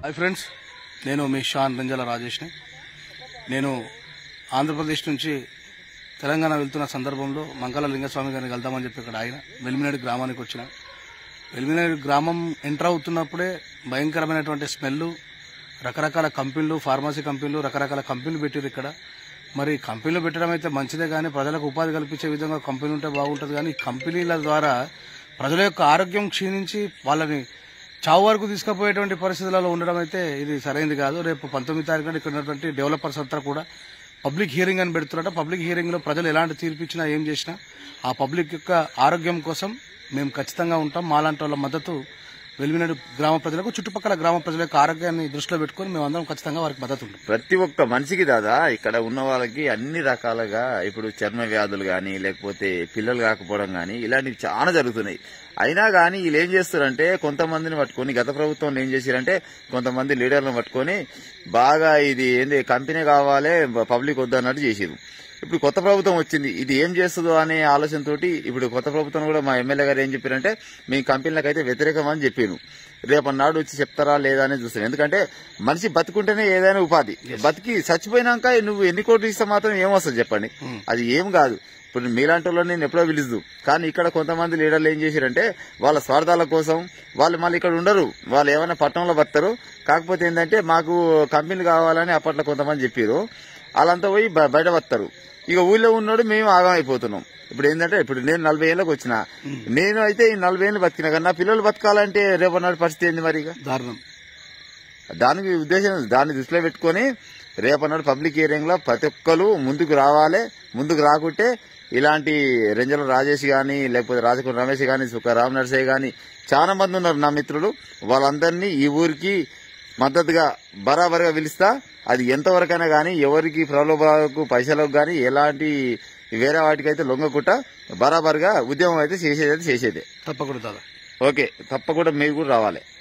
hi friends నేను మీ షాన్ రంజాల రాజేష్ని నేను ఆంధ్రప్రదేశ్ నుంచి తెలంగాణ వెళ్తున్న సందర్భంలో మంగళ లింగస్వామి గారిని వెళ్దామని చెప్పి ఇక్కడ ఆయన వెలిమినేడు గ్రామానికి వచ్చిన వెలిమినేడు గ్రామం ఎంటర్ అవుతున్నప్పుడే భయంకరమైనటువంటి స్మెల్ రకరకాల కంపెనీలు ఫార్మసీ కంపెనీలు రకరకాల కంపెనీలు పెట్టారు ఇక్కడ మరి కంపెనీలు పెట్టడం అయితే మంచిదే కానీ ప్రజలకు ఉపాధి కల్పించే విధంగా కంపెనీ ఉంటే బాగుంటుంది కానీ ఈ కంపెనీల ద్వారా ప్రజల యొక్క ఆరోగ్యం క్షీణించి వాళ్ళని చావు వరకు తీసుకుపోయేటువంటి పరిస్థితులలో ఉండడం అయితే ఇది సరైనది కాదు రేపు పంతొమ్మిది తారీఖు నాడు ఇక్కడ ఉన్నటువంటి డెవలపర్స్ అంతా కూడా పబ్లిక్ హియరింగ్ అని పెడుతున్నారట పబ్లిక్ హియరింగ్ లో ప్రజలు ఎలాంటి తీర్పు ఇచ్చినా ఏం చేసినా ఆ పబ్లిక్ యొక్క ఆరోగ్యం కోసం మేము ఖచ్చితంగా ఉంటాం మాలాంటి వాళ్ళ మద్దతు వెలిమినాడు గ్రామ ప్రజలకు చుట్టుపక్కల గ్రామ ప్రజల యొక్క ఆరోగ్యాన్ని దృష్టిలో పెట్టుకుని మేము అందరం ఖచ్చితంగా వారికి మద్దతు ఉంటాం ప్రతి ఒక్క మనిషికి దాదా ఇక్కడ ఉన్న వాళ్ళకి అన్ని రకాలుగా ఇప్పుడు చర్మ వ్యాధులు గాని లేకపోతే పిల్లలు కాకపోవడం గాని ఇలాంటివి చాలా జరుగుతున్నాయి అయినా గానీ వీళ్ళు ఏం చేస్తారంటే కొంతమందిని పట్టుకొని గత ప్రభుత్వం ఏం చేశారంటే కొంతమంది లీడర్లను పట్టుకొని బాగా ఇది ఏంది కంపెనీ కావాలి పబ్లిక్ వద్దు అన్నట్టు చేసారు ఇప్పుడు కొత్త ప్రభుత్వం వచ్చింది ఇది ఏం చేస్తుందో అనే ఆలోచనతోటి ఇప్పుడు కొత్త ప్రభుత్వం కూడా మా ఎమ్మెల్యే గారు ఏం చెప్పారంటే మీ కంపెనీలకు అయితే వ్యతిరేకం అని చెప్పాను రేపన్నాడు వచ్చి చెప్తారా లేదా అనేది చూస్తాను ఎందుకంటే మనిషి బతుకుంటేనే ఏదైనా ఉపాధి బతికి చచ్చిపోయినాక నువ్వు ఎన్ని కోట్లు ఇస్తే మాత్రం ఏమొస్తుంది చెప్పండి అది ఏం కాదు ఇప్పుడు మీలాంటి వాళ్ళని నేను ఎప్పుడో పిలుస్తూ కానీ ఇక్కడ కొంతమంది లీడర్లు ఏం చేశారంటే వాళ్ళ స్వార్థాల కోసం వాళ్ళు మళ్ళీ ఇక్కడ ఉండరు వాళ్ళు ఏమైనా పట్టణంలో బతారు కాకపోతే ఏంటంటే మాకు కంపెనీలు కావాలని అప్పట్లో కొంతమంది చెప్పారు వాళ్ళంతా పోయి బ- బయట వస్తారు ఇక ఊళ్ళో ఉన్నాడు మేము ఆగం అయిపోతున్నాం ఇప్పుడు ఏంటంటే ఇప్పుడు నేను నలభై ఏళ్ళకి వచ్చిన నేను అయితే ఈ నలభై ఏళ్ళు బతికినా కానీ నా పిల్లలు బతకాలంటే రేపన్నాడు పరిస్థితి ఏంది మరి ఇక దారుణం దానికి ఉద్దేశం దాన్ని దృష్టిలో పెట్టుకొని రేపన్నాడు పబ్లిక్ హియరింగ్ లో ప్రతి ఒక్కరు ముందుకు రావాలి ముందుకు రాకుంటే ఇలాంటి రెంజల రాజేష్ గాని లేకపోతే రాజకుల రమేష్ గాని సుఖ రామ్ నర్సయ్య గాని చాలా మంది ఉన్నారు నా మిత్రులు వాళ్ళందరినీ ఈ ఊరికి మద్దతుగా బరాబర్గా పిలుస్తా అది ఎంతవరకైనా గానీ ఎవరికి ప్రలోభాలకు పైసలకు గానీ ఎలాంటి వేరే వాటికైతే లొంగకుండా బరాబర్గా ఉద్యమం అయితే చేసేది అయితే చేసేదే తప్పకుండా దాదా ఓకే తప్పకుండా మీరు కూడా రావాలి